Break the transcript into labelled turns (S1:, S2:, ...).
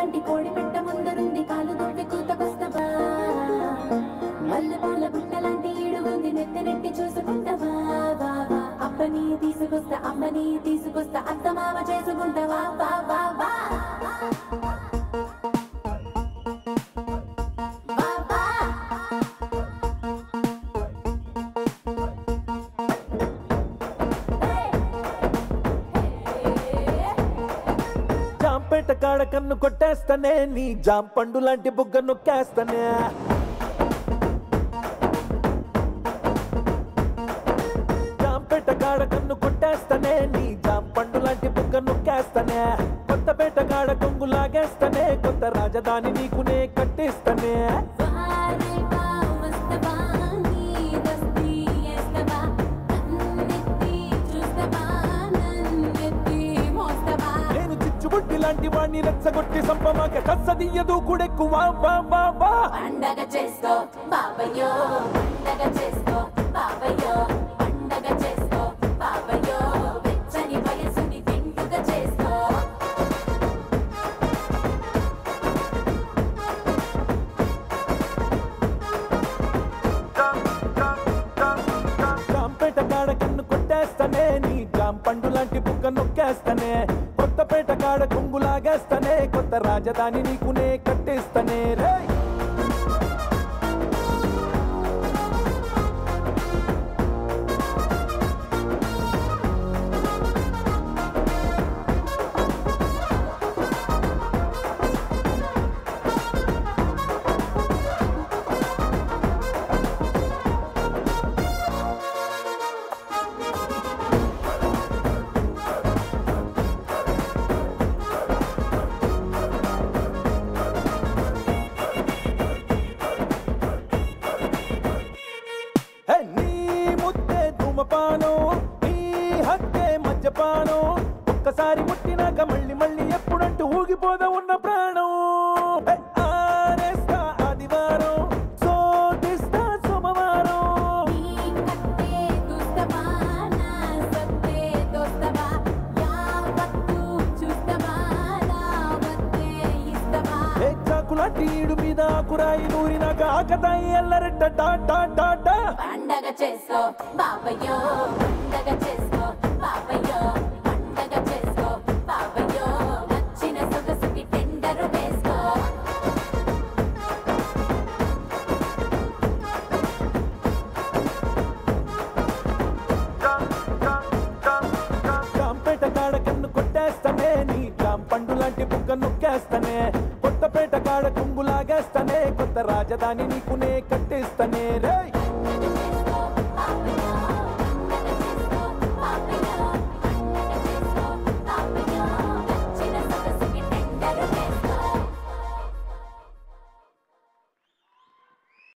S1: లాంటి కోడి పెట్ట ముందరుంది కాలు దువ్వి కూతకొస్తవా మల్లె పూల బుట్ట లాంటి ఈడు ఉంది నెత్తి నెట్టి చూసుకుంటావా వా వా అప్పని తీసుకొస్తా అమ్మని తీసుకొస్తా అత్త మామ చేసుకుంటావా వా వా వా వా వా
S2: జాంపేట కాడ కన్ను కొట్టేస్తానే నీ జాంపండు లాంటి బుగ్గ నొక్కేస్తానే జాంపేట కాడ కన్ను కొట్టేస్తానే నీ జాంపండు లాంటి బుగ్గ నొక్కేస్తానే కొత్తపేట కాడ కొంగు లాగేస్తానే కొత్త రాజధాని నీకునే కట్టిస్తానే
S1: వారే వా వస్తవా నీ దస్తి ఎస్తవా నన్నెత్తి చూస్తవా నన్నెత్తి మోస్తవా
S2: నేను చిచ్చుబుడ్డి లాంటి వాణ్ణి రెచ్చగొట్టి సంపమాక కස්සదియ్యదు కూడెక్కు వా వా వా వా
S1: పండగ చేసుకో బాబయ్యో పండగ చేసుకో బాబయ్యో పండగ చేసుకో బాబయ్యో వెచ్చని వయసుని తిండుగ చేసుకో
S2: జాంపేట కాడ కన్ను కొట్టేస్తానే నీ జాంపండు లాంటి బుగ్గ నొక్కేస్తానే కొత్తపేట కాడ కొంగు లాగేస్తానే కొత్త రాజధాని నీకునే కట్టిస్తానే రే హే, నీ ముద్దే ధూమపానం నీ హత్తే మద్యపానం ఒక్కసారి ముట్టినాక మళ్ళీ మళ్ళీ ఎప్పుడంటూ ఊగిపోదా ఉన్న ప్రాణం హే, ఆరేస్తా ఆదివారం శోధిస్తా సోమవారం
S1: నీ కట్టే దుస్తవా నా సత్తే దోస్తవా యావత్తు చూస్తవా నా వత్తే ఇస్తవా
S2: ఏ చాకులాంటి ఈడు మీద ఆకురాయి నూరినాక ఆకతాయి ఎల్లరెట్ట డా డా డా డా
S1: పండగ చేసుకో బాబయ్యో పండగ చేసుకో బాబయ్యో పండగ చేసుకో బాబయ్యో నచ్చిన సొగసుకి టెండర్ వేసుకో
S2: జాంపేట కాడ కన్ను కొట్టేస్తానే నీ జాంపండు లాంటి బుగ్గ నొక్కేస్తానే కొత్తపేట కాడ కొంగు లాగేస్తానే కొత్త రాజధాని నీకునే కట్టిస్తానే రే
S1: పండగ చేసుకో బాబయ్యో